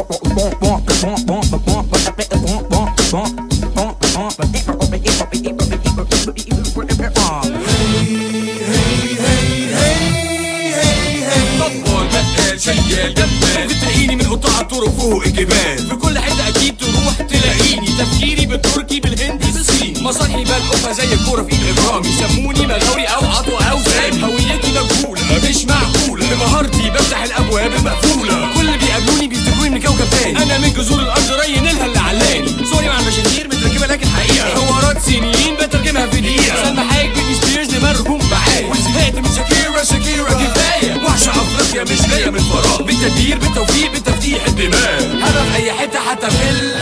طبال بقال شيال جبال ممكن تلاقيني من قطاع الطرق فوق الجبال في كل حته اكيد تروح تلاقيني تفكيري بالتركي بالهندي بالصيني مصالحي بلقفها زي الكوره في ايد ابرامي سموني مغاوري او عطوه او سامي هويتي مجهوله مش معقوله بمهارتي بفتح الابواب المقفوله كل اللي بيقابلوني بيفتكروني من كوكب تاني انا من جذور الارض ري نيلها اللي علاني صوري مع المشاهير متركبه لكن حقيقه حوارات سنين بترجمها في دقيقه سلمى حاجه بيتني سبيرز لمرجوم معايا وزهقت من شاكيرا شاكيرا كفايه وحشه افريقيا مش جايه من فراغ بالتدبير بالتوفيق بالتفتيح الدماغ هدف اي حته حتى في ال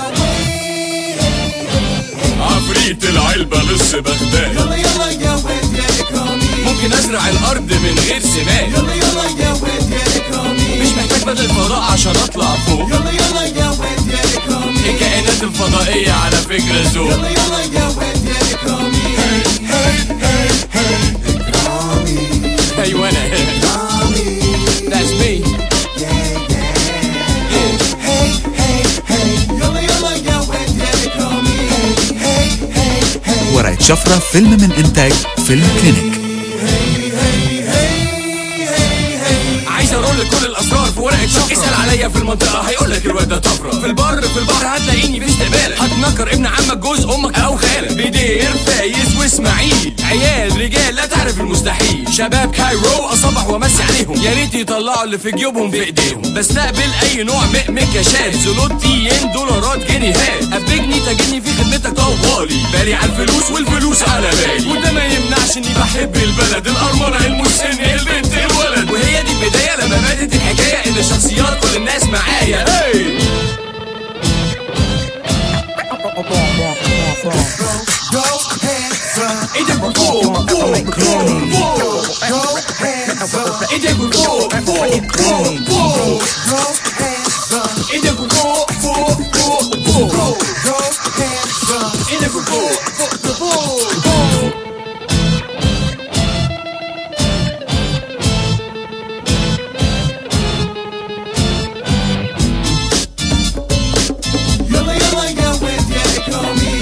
عفريت العلبة لص بغداد يلا يلا يا ولد يا اكرامي ممكن ازرع الارض من غير سماد يلا يلا يا ولد يا اكرامي مش محتاج بدل فضاء عشان اطلع فوق يلا يلا يا ولد يا اكرامي الكائنات الفضائية على فكرة ذوق يلا يلا يا ولد يا اكرامي اكرامي ايوه انا اكرامي That's me Yeah. هي هي هي يلا يلا يا ولد يا اكرامي هي هي هي ورقة شفرة فيلم من إنتاج فيلم كلينيك عايز اقول لك كل الاسرار في ورقه شفره اسال عليا في المنطقه هيقول لك الواد ده طفره في البر في البحر هتلاقيني في استقبالك هتنكر ابن عمك جوز امك او خالك بدير فايز واسماعيل عيال رجال لا تعرف المستحيل شباب كايرو اصبح وامسي عليهم يا ريت يطلعوا اللي في جيوبهم في ايديهم بستقبل اي نوع م- مكاشات زلوتي ين دولارات جنيهات ابجني تجدني في خدمتك طوالي بالي على الفلوس والفلوس على بالي وده ما يمنعش اني بحب البلد الارمله المسن البنت الولد وهي دي البدايه لما بدت الحكايه ان شخصيات كل الناس معايا هي Go hands up ايدك فوق فوق فوق فوق Go hands up ايدك فوق فوق فوق فوق Go hands up ايدك فوق فوق فوق فوق Go hands up ايدك فوق فوق فوق فوق يلا يلا يا ولد يا اكرامي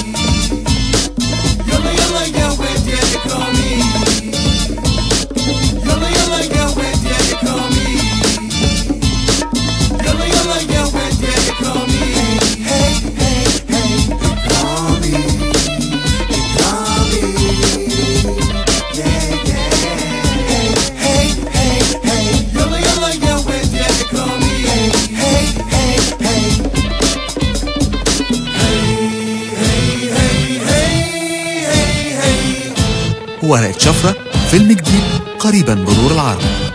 يلا يلا يا ولد يا اكرامي يلا يلا يا ولد يا اكرامي يلا يلا يا ولد يا اكرامي هي هي هي اكرامي اكرامي yeah yeah هي هي هي يلا يلا يا ولد يا اكرامي هي هي هي ورقة شفرة فيلم جديد قريبا مرور العرض